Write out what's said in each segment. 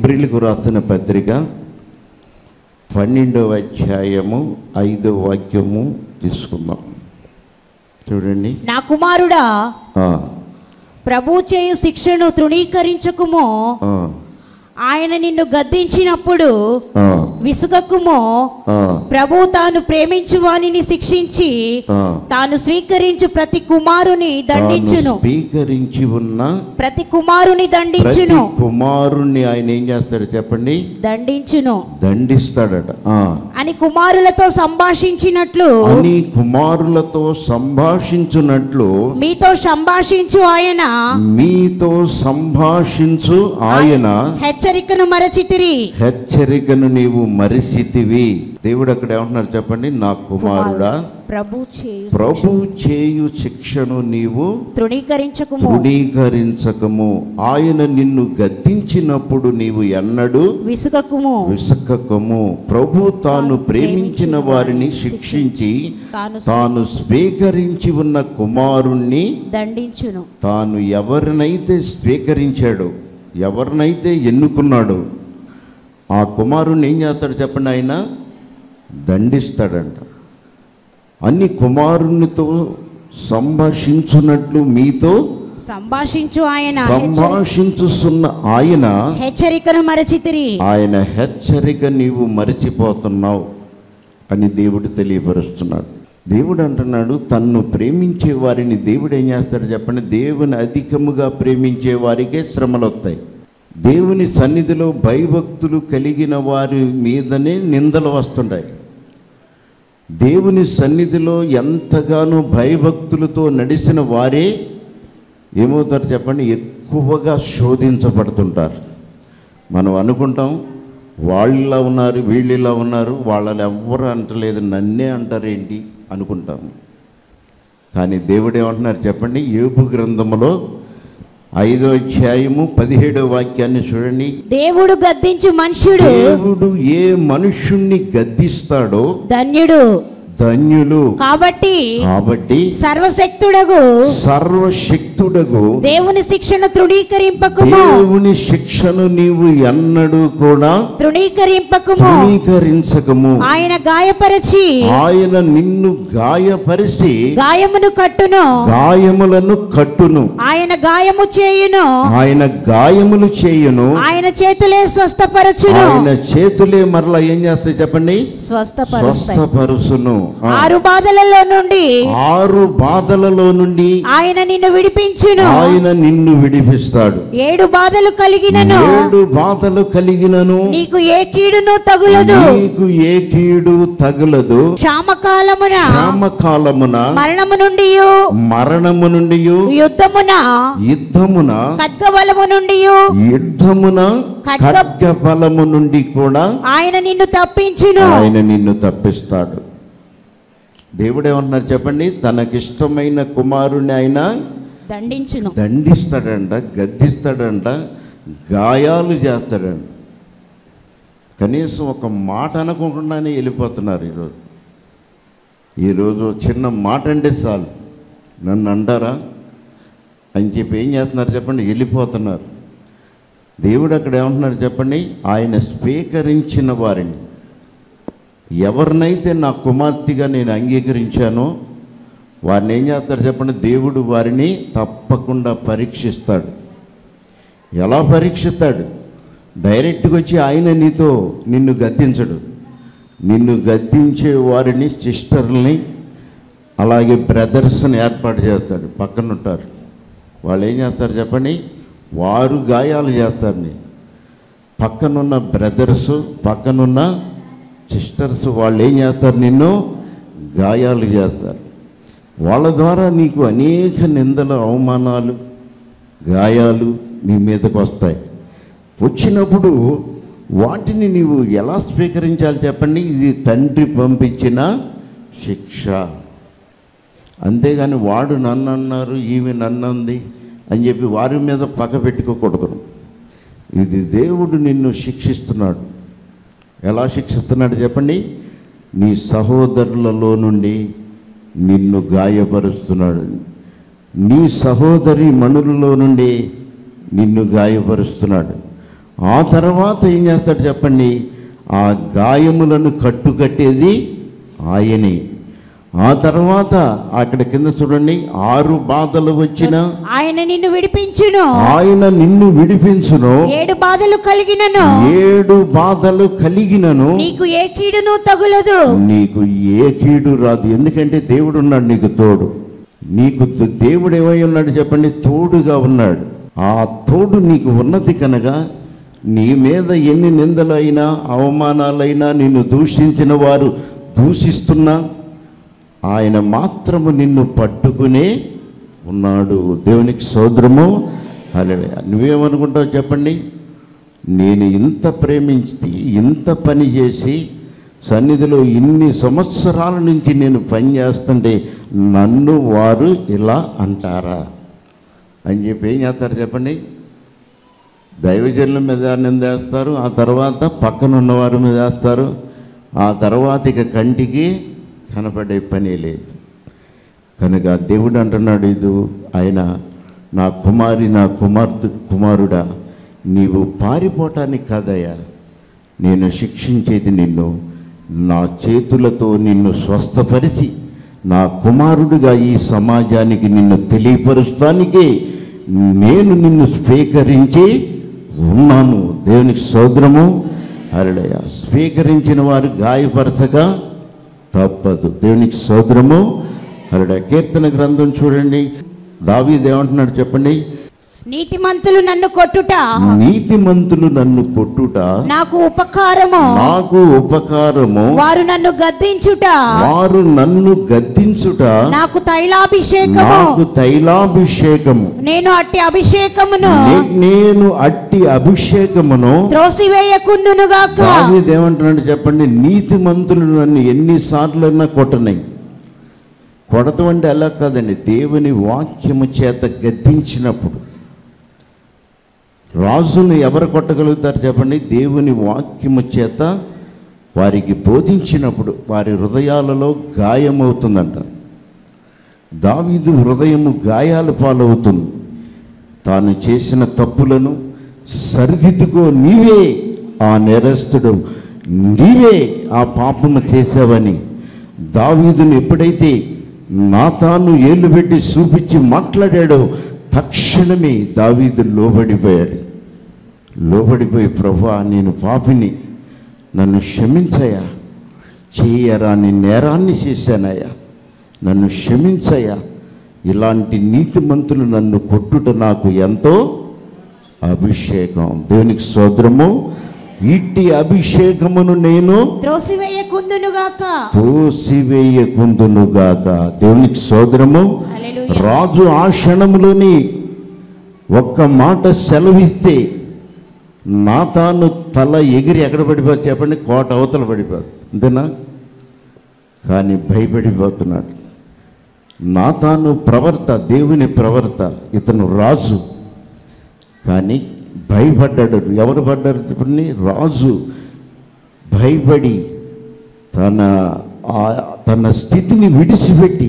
హెబ్రిల్కు రాస్తున్న పత్రిక పన్నెండవ అధ్యాయము ఐదో వాక్యము తీసుకుందాం చూడండి నా కుమారుడా ఆ, ప్రభు చేయు శిక్షను తృణీకరించకుము ఆ, ఆయన నిన్ను గద్దించినప్పుడు ఆ, విసుగకుము ఆ, ప్రభు తాను ప్రేమించు వానిని శిక్షించి ఆ. తాను స్వీకరించు ప్రతి కుమారుని దండించును తాను స్వీకరించి ఉన్న ప్రతి కుమారుని ప్రతి దండించును కుమారుణ్ణి ఆయన ఏం చేస్తాడు చెప్పండి దండించును దండిస్తాడట ఆ. అని కుమారులతో సంభాషించినట్లు అని కుమారులతో సంభాషించున్నట్లు మీతో సంభాషించు ఆయన మీతో సంభాషించు ఆయన హెచ్చరికను మరచితిరి హెచ్చరికను నీవు మరిసితివి దేవుడు అక్కడ ఏమంటున్నారు చెప్పండి నా కుమారుడా ప్రభు చేయు ప్రభు చేయు శిక్షను నీవు తృణీకరించకుము తృణీకరించకము ఆయన నిన్ను గద్దించినప్పుడు నీవు ఎన్నడూ విసుగకుము విసకకము ప్రభు తాను ప్రేమించిన వారిని శిక్షించి తాను తాను స్వీకరించి ఉన్న కుమారుణ్ణి దండించును తాను ఎవరినైతే స్వీకరించాడో ఎవరినైతే ఎన్నుకున్నాడో ఆ కుమారుణ్ణి ఏం చేస్తాడు చెప్పండి ఆయన దండిస్తాడంట అన్ని కుమారునితో సంభాషించున్నట్లు మీతో సంభాషించు ఆయన హెచ్చరి- సంభాషించుతున్న ఆయన హెచ్చరికను మరచితిరి ఆయన హెచ్చరిక నీవు మరచిపోతున్నావు అని దేవుడు తెలియపరుస్తున్నాడు దేవుడు అంటున్నాడు తన్ను ప్రేమించే వారిని దేవుడు ఏం చేస్తాడు చెప్పండి దేవుని అధికముగా ప్రేమించే వారికే శ్రమలు వస్తాయి దేవుని సన్నిధిలో భయభక్తులు కలిగిన వారి మీదనే నిందలు వస్తుంటాయి దేవుని సన్నిధిలో ఎంతగానో భయభక్తులతో నడిచిన వారే ఏమవుతారు చెప్పండి ఎక్కువగా శోధించబడుతుంటారు మనం అనుకుంటాం వాళ్ళ ఉన్నారు వీళ్ళిలా ఉన్నారు వాళ్ళని ఎవ్వరు అంటలేదు నన్నే అంటారేంటి అనుకుంటాము కానీ దేవుడు ఏమంటున్నారు చెప్పండి ఏబు గ్రంథములో ఐదో అధ్యాయము పదిహేడో వాక్యాన్ని చూడండి దేవుడు గద్దించు మనుష్యుడు దేవుడు ఏ మనుష్యుణ్ణి గద్దిస్తాడో ధన్యుడు ధన్యులు కాబట్టి కాబట్టి సర్వశక్తుడగు సర్వశక్తుడగు దేవుని శిక్షను తృణీకరింపకుము దేవుని శిక్షను నీవు ఎన్నడూ కూడా తృణీకరింపకుము తృణీకరించకము ఆయన గాయపరచి ఆయన నిన్ను గాయపరిచి గాయమును కట్టును గాయములను కట్టును ఆయన గాయము చేయును ఆయన గాయములు చేయును ఆయన చేతులే స్వస్థపరచును ఆయన చేతులే మరలా ఏం చేస్తాయి చెప్పండి స్వస్థపరుస్తాయి స్వస్థపరుసును ఆ. ఆరు బాధలలో నుండి ఆరు బాధలలో నుండి ఆయన నిన్ను విడిపించును ఆయన నిన్ను విడిపిస్తాడు ఏడు బాధలు కలిగినను ఏడు బాధలు కలిగినను నీకు ఏ కీడును తగులదు నీకు ఏ కీడు తగులదు క్షామకాలమున శ్యామకాలమున మరణము నుండి మరణము నుండి యుద్ధమున యుద్ధమున ఖడ్గబలము నుండి యుద్ధమున ఖడ్గ- ఖడ్గ బలము నుండి కూడా ఆయన నిన్ను తప్పించును ఆయన నిన్ను తప్పిస్తాడు దేవుడు ఏమన్నారు చెప్పండి తనకిష్టమైన కుమారుని ఆయన దండించును దండిస్తాడంట గద్దిస్తాడంట గాయాలు చేస్తాడంట కనీసం ఒక మాట అనకుండానే వెళ్ళిపోతున్నారు ఈరోజు ఈరోజు చిన్న మాట అంటే చాలు నన్ను అంటారా అని చెప్పి ఏం చేస్తున్నారు చెప్పండి వెళ్ళిపోతున్నారు దేవుడు అక్కడ ఏమంటున్నారు చెప్పండి ఆయన స్వీకరించిన వారిని ఎవరినైతే నా కుమార్తెగా నేను అంగీకరించానో వారిని ఏం చేస్తారు చెప్పండి దేవుడు వారిని తప్పకుండా పరీక్షిస్తాడు ఎలా పరీక్షిస్తాడు డైరెక్ట్గా వచ్చి ఆయన నీతో నిన్ను గద్దించడు నిన్ను గద్దించే వారిని సిస్టర్ని అలాగే బ్రదర్స్ని ఏర్పాటు చేస్తాడు పక్కన ఉంటారు వాళ్ళు ఏం చేస్తారు చెప్పండి వారు గాయాలు చేస్తారు నీ పక్కనున్న బ్రదర్స్ పక్కనున్న సిస్టర్స్ వాళ్ళు ఏం చేస్తారు నిన్ను గాయాలు చేస్తారు వాళ్ళ ద్వారా నీకు అనేక నిందలు అవమానాలు గాయాలు నీ మీదకు వస్తాయి వచ్చినప్పుడు వాటిని నీవు ఎలా స్వీకరించాలి చెప్పండి ఇది తండ్రి పంపించిన శిక్ష అంతేగాని వాడు నన్ను అన్నారు ఈమె నన్ను అంది అని చెప్పి వారి మీద పగ పెట్టుకోకూడదు ఇది దేవుడు నిన్ను శిక్షిస్తున్నాడు ఎలా శిక్షిస్తున్నాడు చెప్పండి నీ సహోదరులలో నుండి నిన్ను గాయపరుస్తున్నాడు నీ సహోదరి మనులలో నుండి నిన్ను గాయపరుస్తున్నాడు ఆ తర్వాత ఏం చేస్తాడు చెప్పండి ఆ గాయములను కట్టుకట్టేది ఆయనే ఆ తర్వాత అక్కడ కింద చూడండి ఆరు బాధలు వచ్చిన ఆయన నిన్ను విడిపించును ఆయన నిన్ను విడిపించును ఏడు బాధలు కలిగినను ఏడు బాధలు కలిగినను నీకు ఏ కీడును తగులదు నీకు ఏ కీడు రాదు ఎందుకంటే దేవుడు ఉన్నాడు నీకు తోడు నీకు ద- దేవుడు ఏమై ఉన్నాడు చెప్పండి తోడుగా ఉన్నాడు ఆ తోడు నీకు ఉన్నది కనుక నీ మీద ఎన్ని నిందలైనా అవమానాలైనా నిన్ను దూషించిన వారు దూషిస్తున్నా ఆయన మాత్రము నిన్ను పట్టుకునే ఉన్నాడు దేవునికి సోదరము అలే నువ్వేమనుకుంటావు చెప్పండి నేను ఇంత ప్రేమించి ఇంత పని చేసి సన్నిధిలో ఇన్ని సంవత్సరాల నుంచి నేను పని చేస్తుంటే నన్ను వారు ఇలా అంటారా అని చెప్పి ఏం చేస్తారు చెప్పండి దైవజనుల మీద నిందేస్తారు ఆ తర్వాత పక్కన ఉన్న వారి మీద వేస్తారు ఆ తర్వాత ఇక కంటికి కనపడే పని లేదు కనుక దేవుడు అంటున్నాడు ఇది ఆయన నా కుమారి నా కుమార్తె కుమారుడా నీవు పారిపోవటానికి కాదయ్యా నేను శిక్షించేది నిన్ను నా చేతులతో నిన్ను స్వస్థపరిచి నా కుమారుడిగా ఈ సమాజానికి నిన్ను తెలియపరుస్తానికే నేను నిన్ను స్వీకరించి ఉన్నాను దేవునికి సోదరము అరడయ స్వీకరించిన వారు గాయపరచగా తప్పదు దేవునికి సోదరము అరడయ కీర్తన గ్రంథం చూడండి దావీదు ఏమంటున్నాడు చెప్పండి నీతిమంతులు నన్ను కొట్టుట నీతిమంతులు నన్ను కొట్టుట నాకు ఉపకారము నాకు ఉపకారము వారు నన్ను గద్దించుట వారు నన్ను గద్దించుట నాకు తైలాభిషేకము నాకు తైలాభిషేకము నేను అట్టి అభిషేకమును నే- నేను అట్టి అభిషేకమును త్రోసివేయకుందునుగాక దావీదు ఏమంటున్నాడు చెప్పండి నీతిమంతులు నన్ను ఎన్నిసార్లైనా కొట్టనై కొడతం అంటే అలా కాదండి దేవుని వాక్యము చేత గద్దించినప్పుడు రాజును ఎవరు కొట్టగలుగుతారు చెప్పండి దేవుని వాక్యము చేత వారికి బోధించినప్పుడు వారి హృదయాలలో గాయమవుతుందంట దావీదు హృదయము గాయాల పాలవుతుంది తాను చేసిన తప్పులను సరిదిద్దుకో నీవే ఆ నేరస్తుడు నీవే ఆ పాపము చేసావని దావీదును ఎప్పుడైతే నా తాను ఏళ్ళు పెట్టి చూపించి మాట్లాడాడో తక్షణమే దావీదు లోబడిపోయాడు లోబడిపోయి ప్రభా నేను పాపిని నన్ను క్షమించయా చేయరాని నేరాన్ని చేశానయ్యా నన్ను క్షమించయ్యా ఇలాంటి నీతిమంతులు నన్ను కొట్టుట నాకు ఎంతో అభిషేకం దేవునికి సోదరము ఇట్టి అభిషేకమును నేను త్రోసివేయకుందునుగాక తోసివేయకుందునుగాక దేవునికి సోదరము హల్లెలూయా. రాజు ఆ క్షణములోని ఒక్క మాట సెలవిస్తే నా తాను తల ఎగిరి ఎక్కడ పడిపోతుంది చెప్పండి కోట అవతల పడిపోతుంది అంతేనా కానీ భయపడిపోతున్నాడు నా తాను ప్రవర్త దేవుని ప్రవర్త ఇతను రాజు కానీ భయపడ్డాడు ఎవరు పడ్డారు చెప్పండి రాజు భయపడి తన ఆ- తన స్థితిని విడిచిపెట్టి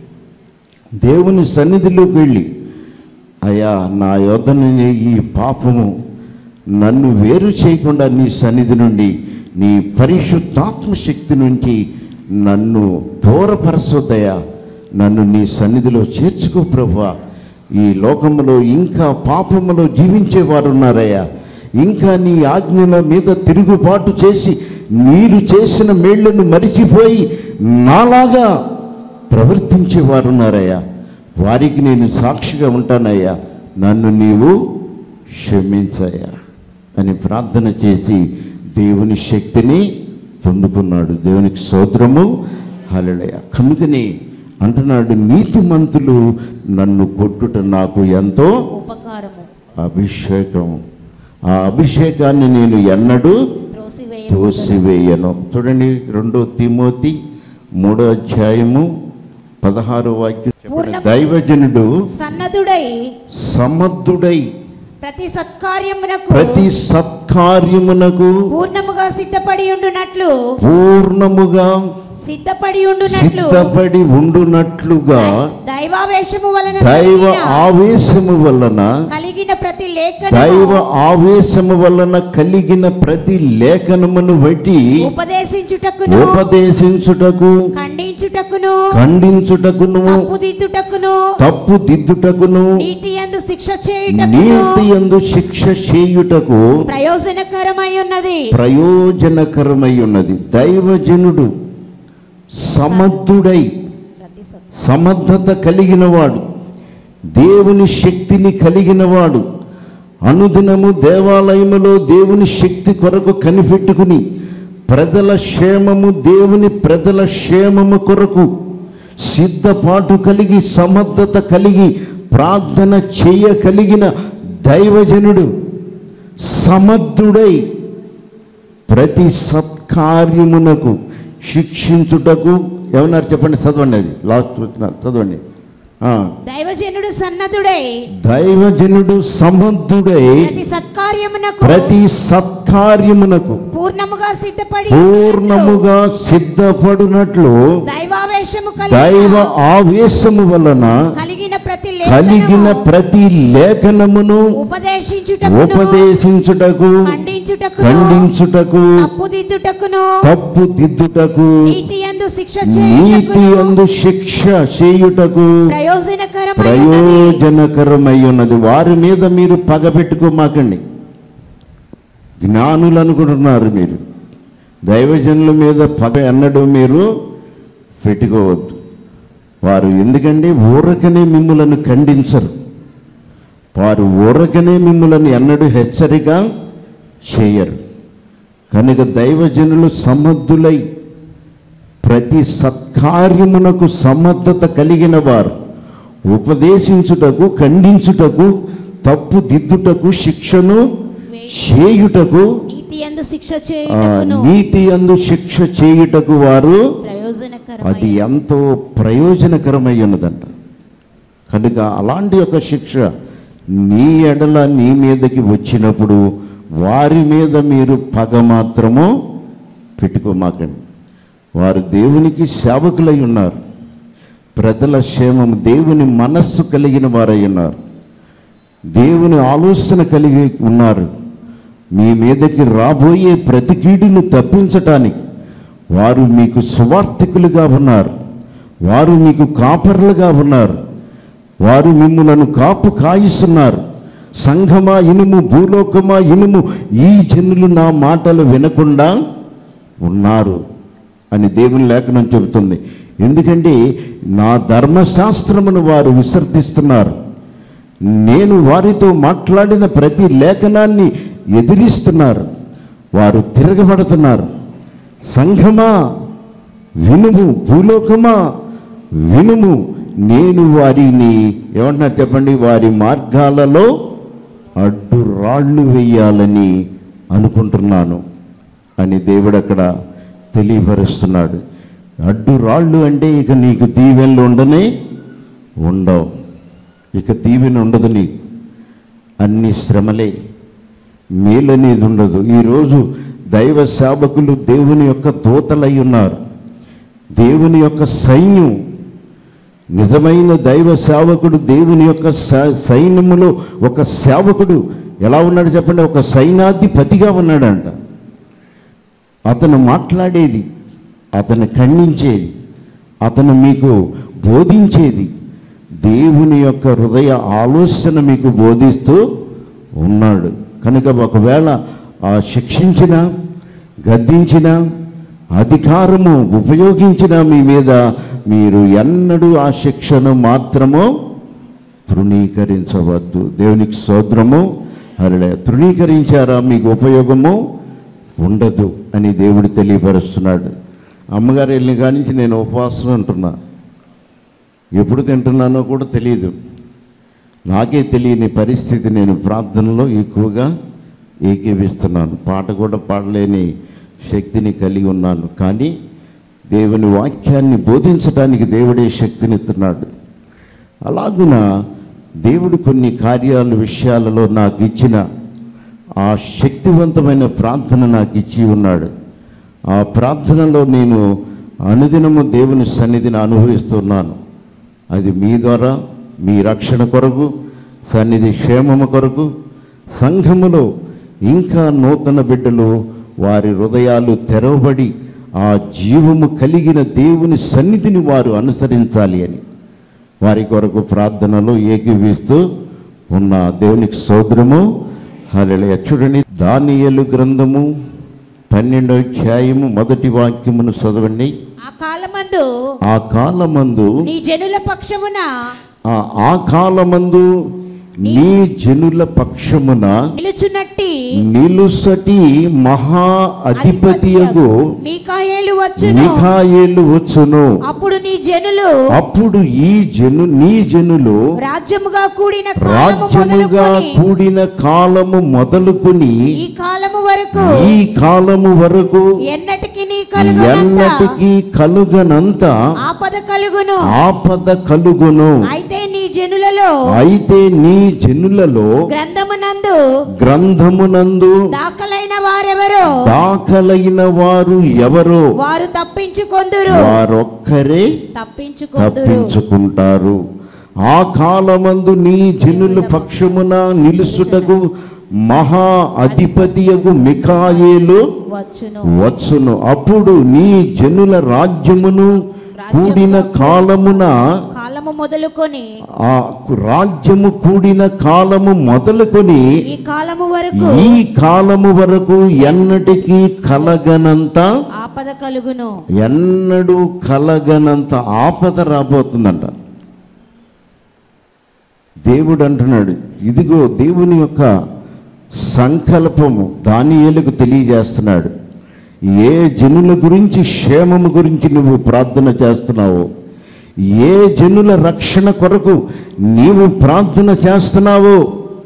దేవుని సన్నిధిలోకి వెళ్ళి అయ్యా నా యొద్దని ఈ పాపము నన్ను వేరు చేయకుండా నీ సన్నిధి నుండి నీ పరిశుద్ధాత్మ శక్తి నుంచి నన్ను దూరపరచొద్దయ్యా నన్ను నీ సన్నిధిలో చేర్చుకో ప్రభువా ఈ లోకములో ఇంకా పాపములో జీవించేవారు ఉన్నారయ్యా ఇంకా నీ ఆజ్ఞల మీద తిరుగుబాటు చేసి మీరు చేసిన మేళ్లను మరిచిపోయి నాలాగా ప్రవర్తించేవారు ఉన్నారయ్యా వారికి నేను సాక్షిగా ఉంటానయ్యా నన్ను నీవు క్షమించయ్యా అని ప్రార్థన చేసి దేవుని శక్తిని పొందుకున్నాడు దేవునికి సోదరము హలడయ కనుకని అంటున్నాడు నీతిమంతులు నన్ను కొట్టుట నాకు ఎంతో ఉపకారము అభిషేకం ఆ అభిషేకాన్ని నేను ఎన్నడూ త్రోసివేయ తోసివేయను చూడండి రెండో తిమోతి మూడో అధ్యాయము పదహారో వాక్యం చెప్పండి పూర్ణ- దైవజనుడు సన్నదుడై సమర్థుడై ప్రతి సత్కార్యమునకు ప్రతి సత్కార్యమునకు పూర్ణముగా సిద్ధపడి ఉండునట్లు పూర్ణముగా సిద్ధపడి ఉండునట్లు సిద్ధపడి ఉండునట్లుగా దైవావేశము వలన దైవ కలిగిన- ఆవేశము వలన కలిగిన ప్రతి లేఖను దైవ ఆవేశము వలన కలిగిన ప్రతి లేఖనమును బట్టి ఉపదేశించుటకును ఉపదేశించుటకు ఖండించుటకును ఖండించుటకును తప్పుదిద్దుటకును తప్పు దిద్దుటకును నీతి యందు శిక్ష చేయుటకును నీతి యందు శిక్ష చేయుటకు ప్రయోజనకరమై ఉన్నది ప్రయోజనకరమై ఉన్నది దైవజనుడు సమర్థుడై సమర్థత కలిగినవాడు దేవుని శక్తిని కలిగినవాడు అనుదినము దేవాలయములో దేవుని శక్తి కొరకు కనిపెట్టుకుని ప్రజల క్షేమము దేవుని ప్రజల క్షేమము కొరకు సిద్ధపాటు కలిగి సమర్థత కలిగి ప్రార్థన చేయగలిగిన దైవజనుడు సమర్థుడై ప్రతి సత్కార్యమునకు శిక్షించుటకు ఏమన్నారు చెప్పండి చదవండి అది లాస్ట్ వచ్చిన చదవండి ఆ, దైవజనుడు సన్నద్ధుడై దైవజనుడు సమర్థుడై ప్రతి సత్కార్యమునకు ప్రతి సత్కార్యమునకు పూర్ణముగా సిద్ధపడి పూర్ణముగా సిద్ధపడునట్లు దైవావేశము దైవ కలిగిన ఆవేశము వలన కలిగిన ప్రతి కలిగిన లేఖనము ప్రతి లేఖనమును ఉపదేశించుటకును ఉపదేశించుటకు ఖండించుటకును ఖండించుటకు తప్పుదిద్దుటకును తప్పు దిద్దుటకు నీతి యందు శిక్ష నీతి చేయుటకును అందు శిక్ష చేయుటకు ప్రయోజనకరమై ఉన్నది. ప్రయోజనకరమై ఉన్నది వారి మీద మీరు పగ పెట్టుకోమాకండి జ్ఞానులు అనుకుంటున్నారు మీరు దైవజనుల మీద పగ ఎన్నడూ మీరు పెట్టుకోవద్దు వారు ఎందుకంటే ఊరకనే మిమ్ములను ఖండించరు వారు ఊరకనే మిమ్ములను ఎన్నడూ హెచ్చరిక చేయరు కనుక దైవజనులు సమర్థులై ప్రతి సత్కార్యమునకు సమర్థత కలిగిన వారు ఉపదేశించుటకు ఖండించుటకు తప్పు దిద్దుటకు శిక్షను చేయుటకు నీతి యందు శిక్ష ఆ, చేయుటకును నీతి అందు శిక్ష చేయుటకు వారు అది ప్రయోజనకరమై ఎంతో ప్రయోజనకరమై ఉన్నదంట కనుక అలాంటి ఒక శిక్ష నీ ఎడల నీ మీదకి వచ్చినప్పుడు వారి మీద మీరు పగ మాత్రము పెట్టుకోమాకండి వారు దేవునికి సేవకులై ఉన్నారు ప్రజల క్షేమం దేవుని మనస్సు కలిగిన వారై ఉన్నారు దేవుని ఆలోచన కలిగి ఉన్నారు మీ మీదకి రాబోయే ప్రతి కీడును తప్పించటానికి వారు మీకు సువార్థికులుగా ఉన్నారు వారు మీకు కాపర్లుగా ఉన్నారు వారు మిమ్ములను కాపు కాయిస్తున్నారు సంఘమా ఇనుము భూలోకమా ఇనుము ఈ జనులు నా మాటలు వినకుండా ఉన్నారు అని దేవుని లేఖనం చెబుతుంది ఎందుకంటే నా ధర్మశాస్త్రమును వారు విసర్జిస్తున్నారు నేను వారితో మాట్లాడిన ప్రతి లేఖనాన్ని ఎదిరిస్తున్నారు వారు తిరగబడుతున్నారు సంఘమా వినుము భూలోకమా వినుము నేను వారిని ఏమంటున్నారు చెప్పండి వారి మార్గాలలో అడ్డు రాళ్ళు వేయాలని అనుకుంటున్నాను అని దేవుడు అక్కడ తెలియపరుస్తున్నాడు అడ్డు రాళ్ళు అంటే ఇక నీకు దీవెనలు ఉండనే ఉండవు ఇక దీవెన ఉండదు నీకు అన్ని శ్రమలే మేలనేది ఉండదు ఈరోజు దైవ సేవకులు దేవుని యొక్క దూతలై ఉన్నారు దేవుని యొక్క సైన్యం నిజమైన దైవ సేవకుడు దేవుని యొక్క స- సైన్యములో ఒక సేవకుడు ఎలా ఉన్నాడు చెప్పండి ఒక సైనాధిపతిగా ఉన్నాడంట అతను మాట్లాడేది అతను ఖండించేది అతను మీకు బోధించేది దేవుని యొక్క హృదయ ఆలోచన మీకు బోధిస్తూ ఉన్నాడు కనుక ఒకవేళ ఆ శిక్షించిన గద్దించిన అధికారము ఉపయోగించిన మీ మీద మీరు ఎన్నడూ ఆ శిక్షను మాత్రము తృణీకరించవద్దు దేవునికి సోద్రము అరడే తృణీకరించారా మీకు ఉపయోగము ఉండదు అని దేవుడు తెలియపరుస్తున్నాడు అమ్మగారు వెళ్ళిన కాడి నుంచి నేను ఉపవాసం ఉంటున్నా ఎప్పుడు తింటున్నానో కూడా తెలియదు నాకే తెలియని పరిస్థితి నేను ప్రార్థనలో ఎక్కువగా ఏకీవిస్తున్నాను పాట కూడా పాడలేని శక్తిని కలిగి ఉన్నాను కానీ దేవుని వాక్యాన్ని బోధించడానికి దేవుడే శక్తినిస్తున్నాడు అలాగున దేవుడు కొన్ని కార్యాలు విషయాలలో నాకు ఇచ్చిన ఆ శక్తివంతమైన ప్రార్థన నాకు ఇచ్చి ఉన్నాడు ఆ ప్రార్థనలో నేను అనుదినము దేవుని సన్నిధిని అనుభవిస్తున్నాను అది మీ ద్వారా మీ రక్షణ కొరకు సన్నిధి క్షేమము కొరకు సంఘములో ఇంకా నూతన బిడ్డలు వారి హృదయాలు తెరవబడి ఆ జీవము కలిగిన దేవుని సన్నిధిని వారు అనుసరించాలి అని వారి కొరకు ప్రార్థనలో ఏకీవిస్తూ ఉన్న దేవునికి సోదరము హల్లెలూయ చూడండి దానియేలు గ్రంథము పన్నెండో అధ్యాయము మొదటి వాక్యమును చదవండి ఆ కాలమందు ఆ కాలమందు నీ జనుల పక్షమున ఆ ఆ కాలమందు నీ జనుల పక్షమున నిలుచున్నట్టి నిలుసటి మహా అధిపతియగు మీకాయేలు వచ్చును మిఖాయేలు వచ్చును అప్పుడు నీ జనులు అప్పుడు ఈ జను నీ జనులు రాజ్యముగా కూడిన కాలము రాజ్యముగా మొదలుకొని కూడిన కాలము మొదలుకొని ఈ కాలము వరకు ఈ కాలము వరకు ఎన్నటికి నీ కలుగునంత ఎన్నటికీ కలుగనంత ఆపద కలుగును ఆపద కలుగును అయితే నీ జనులలో అయితే నీ జనులలో గ్రంథమునందు గ్రంథమునందు దాఖలైన వారెవరో దాఖలైన వారు ఎవరో వారు తప్పించుకొందురు వారొక్కరే తప్పించుకొందురు తప్పించుకుంటారు ఆ కాలమందు నీ జనుల పక్షమున నిలుసుటకు మహా అధిపతియగు మిఖాయేలు వచ్చును వచ్చును అప్పుడు నీ జనుల రాజ్యమును కూడిన కాలమున కాలము మొదలుకొని ఆ రాజ్యము కూడిన కాలము మొదలుకొని ఈ కాలము వరకు ఈ కాలము వరకు ఎన్నటికీ కలగనంత ఆపద కలుగును ఎన్నడూ కలగనంత ఆపద రాబోతుందంట దేవుడు అంటున్నాడు ఇదిగో దేవుని యొక్క సంకల్పము దానియేలుకు తెలియజేస్తున్నాడు ఏ జనుల గురించి క్షేమము గురించి నువ్వు ప్రార్థన చేస్తున్నావో ఏ జనుల రక్షణ కొరకు నీవు ప్రార్థన చేస్తున్నావో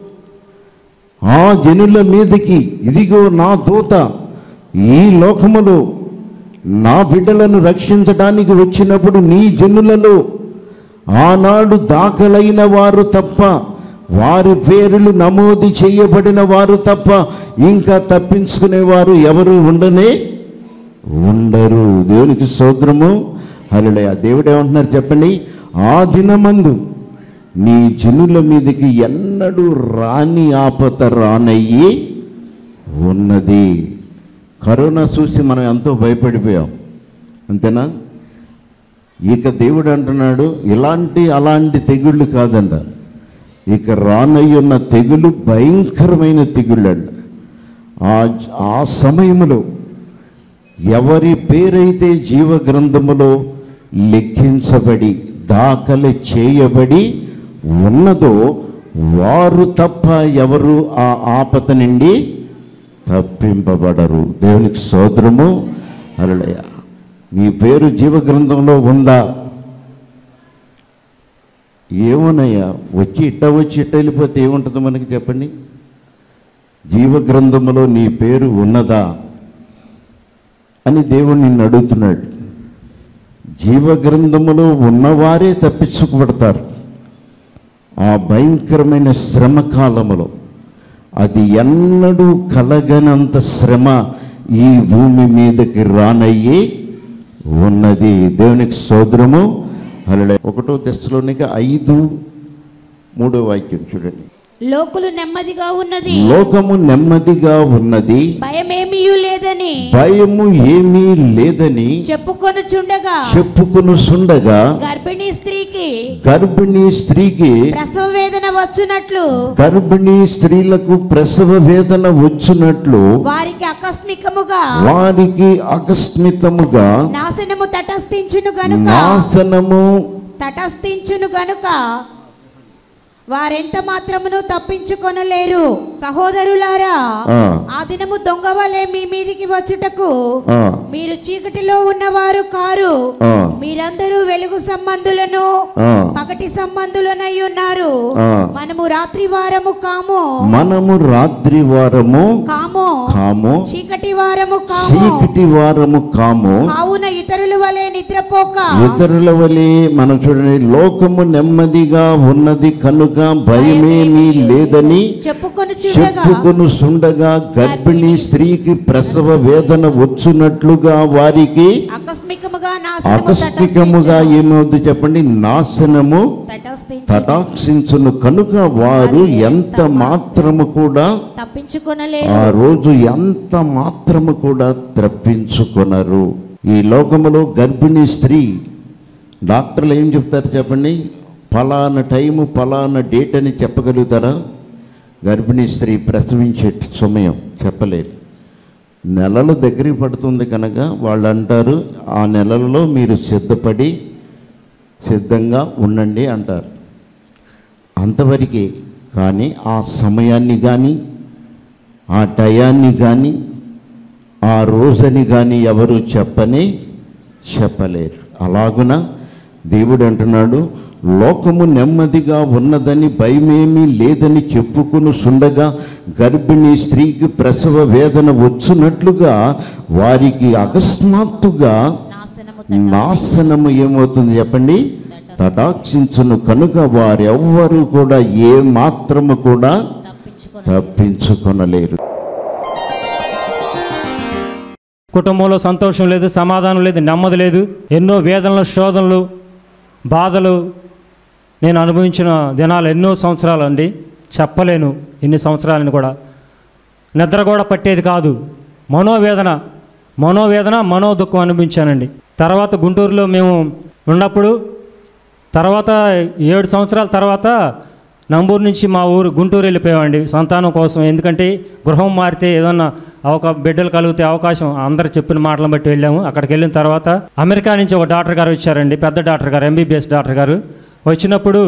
ఆ జనుల మీదకి ఇదిగో నా దూత ఈ లోకములో నా బిడ్డలను రక్షించడానికి వచ్చినప్పుడు నీ జనులలో ఆనాడు దాఖలైన వారు తప్ప వారి పేర్లు నమోదు చేయబడిన వారు తప్ప ఇంకా తప్పించుకునేవారు ఎవరు ఉండనే ఉండరు దేవునికి సోదరము హరులే ఆ దేవుడు ఏమంటున్నారు చెప్పండి ఆ దినమందు నీ జనుల మీదకి ఎన్నడూ రాని ఆపత రానయ్యి ఉన్నది కరోనా చూసి మనం ఎంతో భయపడిపోయాం అంతేనా ఇక దేవుడు అంటున్నాడు ఇలాంటి అలాంటి తెగుళ్ళు కాదంట ఇక రానయ్యున్న తెగులు భయంకరమైన తెగుళ్ళు అంట ఆ ఆ సమయంలో ఎవరి పేరైతే జీవ గ్రంథములో లెక్కించబడి దాఖలు చేయబడి ఉన్నదో వారు తప్ప ఎవరు ఆ ఆపత నుండి తప్పింపబడరు దేవునికి సోదరము అలడయ నీ పేరు జీవ గ్రంథంలో ఉందా ఏమోనయ్యా వచ్చి ఇట్ట వచ్చి ఇట్ట వెళ్ళిపోతే ఏముంటుంది మనకి చెప్పండి జీవ గ్రంథములో నీ పేరు ఉన్నదా అని దేవుడు నిన్ను అడుగుతున్నాడు జీవ గ్రంథములో ఉన్నవారే తప్పించుకుపడతారు ఆ భయంకరమైన శ్రమ కాలములో అది ఎన్నడూ కలగనంత శ్రమ ఈ భూమి మీదకి రానయ్యి ఉన్నది దేవునికి సోదరము అలా ఒకటో తెస్తులోనికి ఐదు మూడో వాక్యం చూడండి లోకులు నెమ్మదిగా ఉన్నది లోకము నెమ్మదిగా ఉన్నది భయమేమీయూ లేదని భయము ఏమీ లేదని చెప్పుకొనుచుండగా చెప్పుకును సుండగా గర్భిణీ స్త్రీకి గర్భిణీ స్త్రీకి ప్రసవ వేదన వచ్చునట్లు గర్భిణీ స్త్రీలకు ప్రసవ వేదన వచ్చినట్లు వారికి ఆకస్మికముగా వారికి అకస్మితముగా నాశనము తటస్థించును గనుక నాశనము తటస్థించును గనుక వారెంత మాత్రమును తప్పించుకొనలేరు సహోదరులారా ఆ, ఆ దినము దొంగ వలె మీ మీదికి వచ్చుటకు ఆ, మీరు చీకటిలో ఉన్నవారు కారు ఆ, మీరందరూ వెలుగు సంబంధులను ఆ. పగటి సంబంధులనై ఉన్నారు ఆ. మనము రాత్రి వారము కాము మనము రాత్రి వారము కాము కాము చీకటి వారము కాము చీకటి వారము కాము కావున ఇతరుల వలె నిద్రపోక ఇతరుల వలె మనం చూడండి లోకము నెమ్మదిగా ఉన్నది కనుక భయమేమీ లేదని చెప్పుకొని చూడగా చెప్పుకొను సుండగా గర్భిణీ స్త్రీకి ప్రసవ వేదన వచ్చునట్లుగా వారికి ఆకస్మికముగా నాశనము ఆకస్మికముగా తటస్థించును. ఏమవుద్ది చెప్పండి నాశనము తటస్థించును. తటాక్షించును కనుక వారు ఎంత మాత్రము కూడా తప్పించుకొనలేరు ఆ రోజు ఎంత మాత్రము కూడా తప్పించుకొనరు ఈ లోకములో గర్భిణీ స్త్రీ డాక్టర్లు ఏం చెప్తారు చెప్పండి ఫలానా టైము ఫలానా డేట్ అని చెప్పగలుగుతారా గర్భిణీ స్త్రీ ప్రసవించే సమయం చెప్పలేరు నెలలు దగ్గరికి పడుతుంది కనుక వాళ్ళు అంటారు ఆ నెలలలో మీరు సిద్ధపడి సిద్ధంగా ఉండండి అంటారు అంతవరకే కానీ ఆ సమయాన్ని కానీ ఆ టయాన్ని కానీ ఆ రోజని కానీ ఎవరు చెప్పనే చెప్పలేరు అలాగున దేవుడు అంటున్నాడు లోకము నెమ్మదిగా ఉన్నదని భయమేమీ లేదని చెప్పుకుని సుండగా గర్భిణీ స్త్రీకి ప్రసవ వేదన వచ్చునట్లుగా వారికి అకస్మాత్తుగా నాశనము నాశనము ఏమవుతుంది చెప్పండి తటాక్షించును కనుక వారెవ్వరూ కూడా ఏ మాత్రము కూడా తప్పించుకొన తప్పించుకొనలేరు కుటుంబంలో సంతోషం లేదు సమాధానం లేదు నెమ్మది లేదు ఎన్నో వేదనలు శోధనలు బాధలు నేను అనుభవించిన దినాలు ఎన్నో సంవత్సరాలు అండి చెప్పలేను ఇన్ని సంవత్సరాలని కూడా నిద్ర కూడా పట్టేది కాదు మనోవేదన మనోవేదన మనో దుఃఖం అనిపించానండి తర్వాత గుంటూరులో మేము ఉన్నప్పుడు తర్వాత ఏడు సంవత్సరాల తర్వాత నంబూరు నుంచి మా ఊరు గుంటూరు వెళ్ళిపోయామండి సంతానం కోసం ఎందుకంటే గృహం మారితే ఏదన్నా అవకా బిడ్డలు కలిగితే అవకాశం అందరు చెప్పిన మాటలను బట్టి వెళ్ళాము అక్కడికి వెళ్ళిన తర్వాత అమెరికా నుంచి ఒక డాక్టర్ గారు వచ్చారండి పెద్ద డాక్టర్ గారు ఎంబీబీఎస్ డాక్టర్ గారు వచ్చినప్పుడు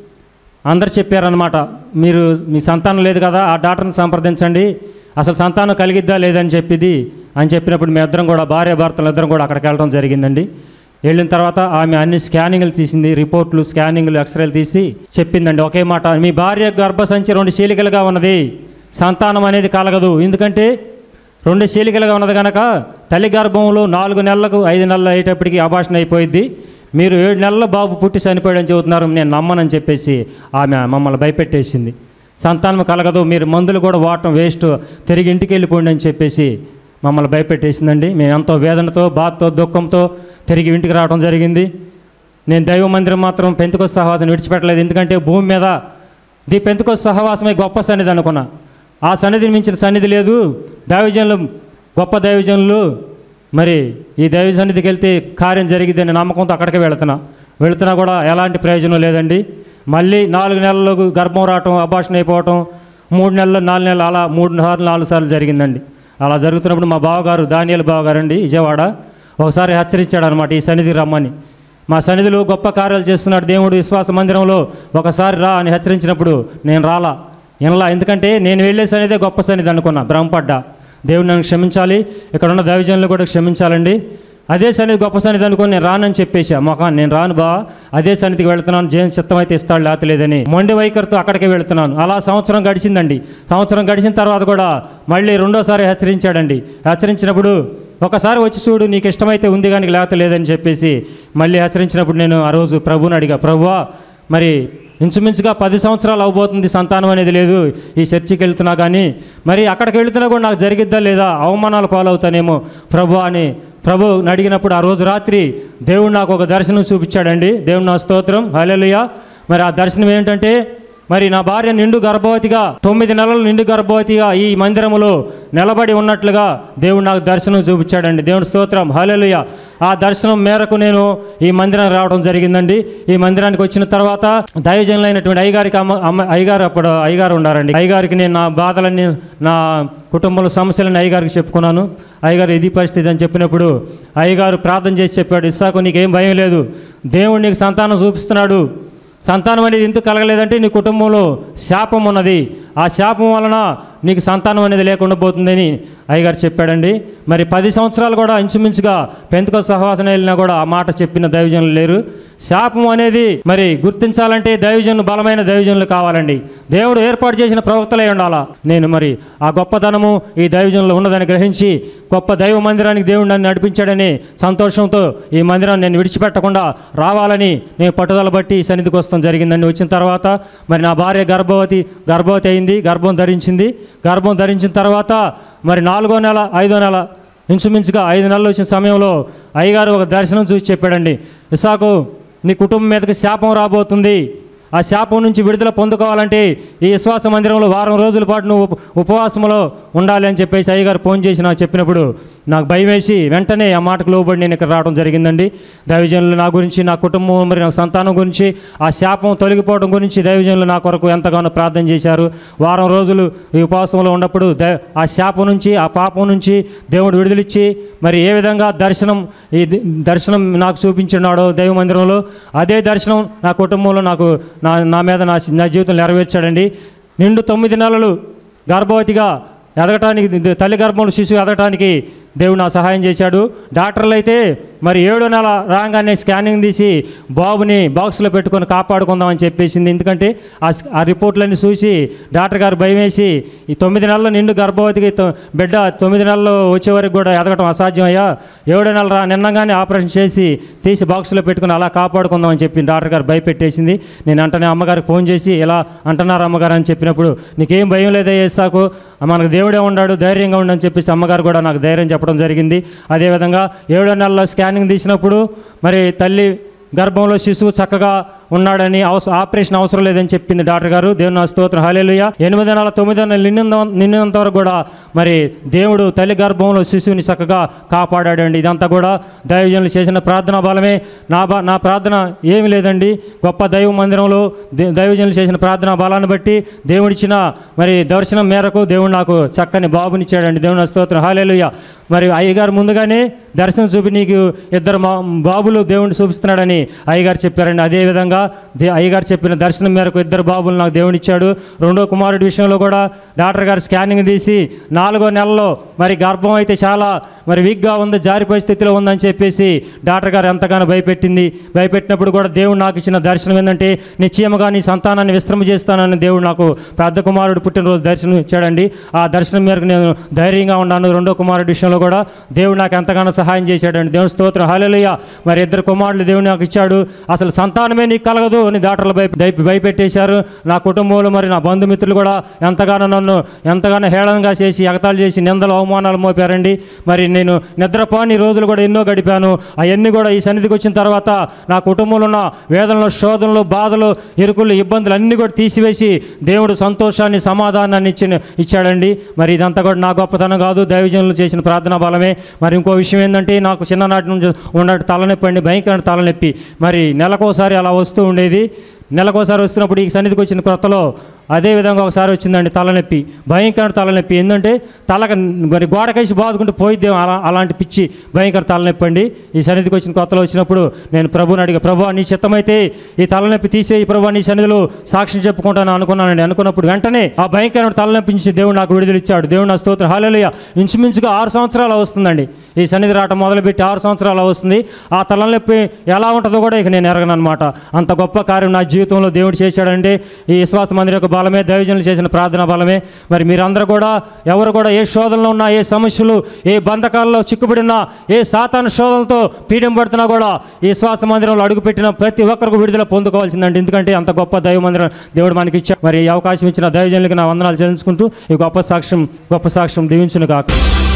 అందరు చెప్పారనమాట మీరు మీ సంతానం లేదు కదా ఆ డాక్టర్ని సంప్రదించండి అసలు సంతానం కలిగిద్దా లేదని చెప్పిది అని చెప్పినప్పుడు మీ ఇద్దరం కూడా భార్య భర్తలు ఇద్దరం కూడా అక్కడికి వెళ్ళడం జరిగిందండి వెళ్ళిన తర్వాత ఆమె అన్ని స్కానింగ్లు తీసింది రిపోర్ట్లు స్కానింగ్లు ఎక్స్రేలు తీసి చెప్పిందండి ఒకే మాట మీ భార్య గర్భసంచి రెండు చీలికలుగా ఉన్నది సంతానం అనేది కలగదు ఎందుకంటే రెండు చీలికలుగా ఉన్నది కనుక తల్లి గర్భంలో నాలుగు నెలలకు ఐదు నెలలు అయ్యేటప్పటికి అభాషణ అయిపోయింది మీరు ఏడు నెలల బాబు పుట్టి చనిపోయాడని చెబుతున్నారు నేను నమ్మనని చెప్పేసి ఆమె మమ్మల్ని భయపెట్టేసింది సంతానం కలగదు మీరు మందులు కూడా వాడటం వేస్ట్ తిరిగి ఇంటికి వెళ్ళిపోండి అని చెప్పేసి మమ్మల్ని భయపెట్టేసిందండి మేము ఎంతో వేదనతో బాధతో దుఃఖంతో తిరిగి ఇంటికి రావడం జరిగింది నేను దైవ మందిరం మాత్రం పెంతుకొస్ సహవాసం విడిచిపెట్టలేదు ఎందుకంటే భూమి మీద ది పెంతుకొస్ సహవాసమే గొప్ప సన్నిధి అనుకున్నా ఆ సన్నిధిని మించిన సన్నిధి లేదు దైవజనులు గొప్ప దైవజనులు మరి ఈ దైవ సన్నిధికి వెళ్తే కార్యం జరిగిద్దని నమ్మకంతో అక్కడికే వెళుతున్నా వెళుతున్నా కూడా ఎలాంటి ప్రయోజనం లేదండి మళ్ళీ నాలుగు నెలలు గర్భం రావటం అభాషణ అయిపోవటం మూడు నెలలు నాలుగు నెలలు అలా మూడు సార్లు నాలుగు సార్లు జరిగిందండి అలా జరుగుతున్నప్పుడు మా బావగారు దానియలు బావగారు అండి విజయవాడ ఒకసారి హెచ్చరించాడు అనమాట ఈ సన్నిధికి రమ్మని మా సన్నిధిలో గొప్ప కార్యాలు చేస్తున్నాడు దేవుడు విశ్వాస మందిరంలో ఒకసారి రా అని హెచ్చరించినప్పుడు నేను రాలా వినలా ఎందుకంటే నేను వెళ్ళే సన్నిధే గొప్ప సన్నిధి అనుకున్నా భ్రమపడ్డా దేవుడు నన్ను క్షమించాలి ఇక్కడ ఉన్న దైవజనులు కూడా క్షమించాలండి అదే సన్నిధి గొప్ప సన్నిధి అనుకుని నేను రానని చెప్పేసా మొఖాన్ని నేను రాను బా అదే సన్నిధికి వెళ్తున్నాను జైన్ చిత్తం అయితే ఇస్తాడు లేతలేదని మొండి వైఖరితో అక్కడికే వెళ్తున్నాను అలా సంవత్సరం గడిచిందండి సంవత్సరం గడిచిన తర్వాత కూడా మళ్ళీ రెండోసారి హెచ్చరించాడండి హెచ్చరించినప్పుడు ఒకసారి వచ్చి చూడు నీకు ఇష్టమైతే ఉంది కానీ లేకపోతే లేదని చెప్పేసి మళ్ళీ హెచ్చరించినప్పుడు నేను ఆ రోజు ప్రభువుని అడిగా ప్రభువా మరి ఇంచుమించుగా పది సంవత్సరాలు అవబోతుంది సంతానం అనేది లేదు ఈ చర్చికి వెళ్తున్నా కానీ మరి అక్కడికి వెళ్తున్నా కూడా నాకు జరిగిద్దా లేదా అవమానాలు పాలవుతానేమో ప్రభు అని ప్రభు అడిగినప్పుడు ఆ రోజు రాత్రి దేవుడు నాకు ఒక దర్శనం చూపించాడండి దేవుడు నా స్తోత్రం హల్లెలూయా మరి ఆ దర్శనం ఏంటంటే మరి నా భార్య నిండు గర్భవతిగా తొమ్మిది నెలలు నిండు గర్భవతిగా ఈ మందిరములో నిలబడి ఉన్నట్లుగా దేవుడు నాకు దర్శనం చూపించాడండి దేవుడి స్తోత్రం హల్లెలూయా ఆ దర్శనం మేరకు నేను ఈ మందిరానికి రావడం జరిగిందండి ఈ మందిరానికి వచ్చిన తర్వాత దైవజనులైనటువంటి అయ్యగారికి అమ్మ అమ్మ అయ్యగారు అప్పుడు అయ్యగారు ఉండారండి అయ్యగారికి నేను నా బాధలన్నీ నా కుటుంబంలో సమస్యలని అయ్యగారికి చెప్పుకున్నాను అయ్యగారు ఇది పరిస్థితి అని చెప్పినప్పుడు అయ్యగారు ప్రార్థన చేసి చెప్పాడు ఇస్సాకు నీకేం భయం లేదు దేవుడు నీకు సంతానం చూపిస్తున్నాడు సంతానం అనేది ఎందుకు కలగలేదంటే నీ కుటుంబంలో శాపం ఉన్నది ఆ శాపం వలన నీకు సంతానం అనేది లేకుండా పోతుందని అయ్యగారు చెప్పాడండి మరి పది సంవత్సరాలు కూడా ఇంచుమించుగా పెంతుక సహవాసన వెళ్ళినా కూడా ఆ మాట చెప్పిన దైవజనులు లేరు శాపం అనేది మరి గుర్తించాలంటే దైవజనులు బలమైన దైవజనులు కావాలండి దేవుడు ఏర్పాటు చేసిన ప్రవక్తలే ఉండాలా నేను మరి ఆ గొప్పతనము ఈ దైవజనులు ఉన్నదని గ్రహించి గొప్ప దైవ మందిరానికి దేవుడు నన్ను నడిపించాడని సంతోషంతో ఈ మందిరాన్ని నేను విడిచిపెట్టకుండా రావాలని నేను పట్టుదల బట్టి ఈ సన్నిధికి వస్తాం జరిగిందండి వచ్చిన తర్వాత మరి నా భార్య గర్భవతి గర్భవతి అయింది గర్భం ధరించింది గర్భం ధరించిన తర్వాత మరి నాలుగో నెల ఐదో నెల ఇంచుమించుగా ఐదు నెలలు వచ్చిన సమయంలో అయ్యగారు ఒక దర్శనం చూసి చెప్పాడండి ఇసాకు నీ కుటుంబం మీదకి శాపం రాబోతుంది ఆ శాపం నుంచి విడుదల పొందుకోవాలంటే ఈ విశ్వాస మందిరంలో వారం రోజుల పాటు నువ్వు ఉప- ఉపవాసంలో ఉండాలి అని చెప్పేసి అయ్యగారు ఫోన్ చేసి నాకు చెప్పినప్పుడు నాకు భయం వేసి వెంటనే ఆ మాటకు లోబడి నేను ఇక్కడ రావడం జరిగిందండి దైవజనులు నా గురించి నా కుటుంబం మరి నా సంతానం గురించి ఆ శాపం తొలగిపోవడం గురించి దైవజనులు నా కొరకు ఎంతగానో ప్రార్థన చేశారు వారం రోజులు ఈ ఉపవాసంలో ఉన్నప్పుడు ద ఆ శాపం నుంచి ఆ పాపం నుంచి దేవుడు విడుదలిచ్చి మరి ఏ విధంగా దర్శనం ఈ ది- దర్శనం నాకు చూపించున్నాడో దైవ మందిరంలో అదే దర్శనం నా కుటుంబంలో నాకు నా నా మీద నా నా జీవితం నెరవేర్చాడండి నిండు తొమ్మిది నెలలు గర్భవతిగా ఎదగటానికి ది- తల్లి గర్భంలో శిశువు ఎదగటానికి దేవుడు నా సహాయం చేశాడు డాక్టర్లు అయితే మరి ఏడో నెల రాగానే స్కానింగ్ తీసి బాబుని బాక్స్లో పెట్టుకొని కాపాడుకుందామని చెప్పేసింది ఎందుకంటే ఆ స్- ఆ రిపోర్ట్లన్నీ చూసి డాక్టర్ గారు భయం వేసి ఈ తొమ్మిది నెలలు నిండు గర్భవతికి తొ- బిడ్డ తొమ్మిది నెలలు వచ్చే వరకు కూడా ఎదగటం అసాధ్యం అయ్యా ఏడో నెల రా నిన్నగానే ఆపరేషన్ చేసి తీసి బాక్స్లో పెట్టుకుని అలా కాపాడుకుందామని చెప్పి డాక్టర్ గారు భయపెట్టేసింది నేను అంటనే అమ్మగారికి ఫోన్ చేసి ఇలా అంటున్నారు అమ్మగారు అని చెప్పినప్పుడు నీకేం భయం లేదా వేసాకు మనకు దేవుడే ఉన్నాడు ధైర్యంగా ఉండని చెప్పేసి అమ్మగారు కూడా నాకు ధైర్యం చెప్పడం జరిగింది అదేవిధంగా ఏడో నెలలో స్కానింగ్ తీసినప్పుడు మరి తల్లి గర్భంలో శిశువు చక్కగా ఉన్నాడని అవస ఆపరేషన్ అవసరం లేదని చెప్పింది డాక్టర్ గారు దేవుని నా స్తోత్రం హాలేలుయ ఎనిమిది నెలల తొమ్మిది నెలలు నిన్నంత నిన్నంత వరకు కూడా మరి దేవుడు తల్లి గర్భంలో శిశువుని చక్కగా కాపాడాడండి ఇదంతా కూడా దైవజనులు చేసిన ప్రార్థనా బలమే నా బా నా ప్రార్థన ఏమి లేదండి గొప్ప దైవ మందిరంలో దే- దైవజనులు చేసిన ప్రార్థనా బలాన్ని బట్టి దేవుడిచ్చిన మరి దర్శనం మేరకు దేవుడు నాకు చక్కని బాబునిచ్చాడండి దేవుని నా స్తోత్రం హాలేలుయ మరి అయ్యగారు ముందుగానే దర్శనం చూపి నీకు ఇద్దరు మా బాబులు దేవుడిని చూపిస్తున్నాడని అయ్యగారు చెప్పారండి అదేవిధంగా దే అయ్యగారు చెప్పిన దర్శనం మేరకు ఇద్దరు బాబులు నాకు దేవుడిచ్చాడు రెండో కుమారుడి విషయంలో కూడా డాక్టర్ గారు స్కానింగ్ తీసి నాలుగో నెలలో మరి గర్భం అయితే చాలా మరి వీక్గా ఉంది జారిపోయే స్థితిలో ఉందని చెప్పేసి డాక్టర్ గారు ఎంతగానో భయపెట్టింది భయపెట్టినప్పుడు కూడా దేవుడు నాకు ఇచ్చిన దర్శనం ఏంటంటే నిశ్చయముగా నీ సంతానాన్ని విశ్రమ చేస్తానని దేవుడు నాకు పెద్ద కుమారుడు పుట్టినరోజు దర్శనం ఇచ్చాడండి ఆ దర్శనం మేరకు నేను ధైర్యంగా ఉన్నాను రెండో కుమారుడి విషయంలో కూడా దేవుడు నాకు ఎంతగానో సహాయం చేశాడండి దేవుని స్తోత్రం హాలేలుయ్య మరి ఇద్దరు కుమారులు దేవుడు నాకు ఇచ్చాడు అసలు సంతానమే నీకు కలగదు అని డాక్టర్లు భయ దయ- భయపెట్టేశారు నా కుటుంబంలో మరి నా బంధుమిత్రులు కూడా ఎంతగానో నన్ను ఎంతగానో హేళనగా చేసి ఎగతాళి చేసి నిందలు అవమానాలు మోపారండి మరి నేను నిద్రపోని రోజులు కూడా ఎన్నో గడిపాను అవన్నీ కూడా ఈ సన్నిధికి వచ్చిన తర్వాత నా కుటుంబంలో ఉన్న వేదనలు శోధనలు బాధలు ఇరుకులు ఇబ్బందులు అన్నీ కూడా తీసివేసి దేవుడు సంతోషాన్ని సమాధానాన్ని ఇచ్చి ఇచ్చాడండి మరి ఇదంతా కూడా నా గొప్పతనం కాదు దైవజనులు చేసిన ప్రార్థనా బలమే మరి ఇంకో విషయం ఏంటంటే నాకు చిన్ననాటి నుంచి ఉన్నట్టు తలనొప్పి అండి భయంకరమైన తలనొప్పి మరి నెలకోసారి అలా వస్తూ ఉండేది నెలకోసారి వస్తున్నప్పుడు ఈ సన్నిధికి వచ్చిన కొత్తలో అదే విధంగా ఒకసారి వచ్చిందండి తలనొప్పి భయంకర తలనొప్పి ఏంటంటే తలక మరి గోడకేసి బాదుకుంటూ పోయిద్దే అలా అలాంటి పిచ్చి భయంకర తలనొప్పి అండి ఈ సన్నిధికి వచ్చిన కొత్తలో వచ్చినప్పుడు నేను ప్రభుని అడిగా ప్రభు నీ చిత్తమైతే ఈ తలనొప్పి తీసే ఈ ప్రభు నీ సన్నిధిలో సాక్ష్యం చెప్పుకుంటాను అనుకున్నానండి అనుకున్నప్పుడు వెంటనే ఆ భయంకరమైన తలనొప్పి నుంచి దేవుడు నాకు విడుదల ఇచ్చాడు దేవుడు నా స్తోత్రం హాలేలుయ ఇంచుమించుగా ఆరు సంవత్సరాలు వస్తుందండి ఈ సన్నిధి రావటం మొదలుపెట్టి ఆరు సంవత్సరాలు వస్తుంది ఆ తలనొప్పి ఎలా ఉంటుందో కూడా ఇక నేను ఎరగను అనమాట అంత గొప్ప కార్యం నా జీవితంలో దేవుడు చేశాడంటే ఈ విశ్వాస మందిరం యొక్క బలమే దైవజనులు చేసిన ప్రార్థన బలమే మరి మీరందరూ కూడా ఎవరు కూడా ఏ శోధనలో ఉన్నా ఏ సమస్యలు ఏ బంధకాల్లో చిక్కుబడినా ఏ సాతాన శోధనలతో పీడింపడుతున్నా కూడా ఈ విశ్వాస మందిరంలో అడుగుపెట్టిన ప్రతి ఒక్కరికి విడుదల పొందుకోవాల్సిందండి ఎందుకంటే అంత గొప్ప దైవ మందిరం దేవుడు మనకి ఇచ్చాడు మరి ఈ అవకాశం ఇచ్చిన దైవజనులకి నా వందనాలు చెల్లించుకుంటూ ఈ గొప్ప సాక్ష్యం గొప్ప సాక్ష్యం దీవించును కాక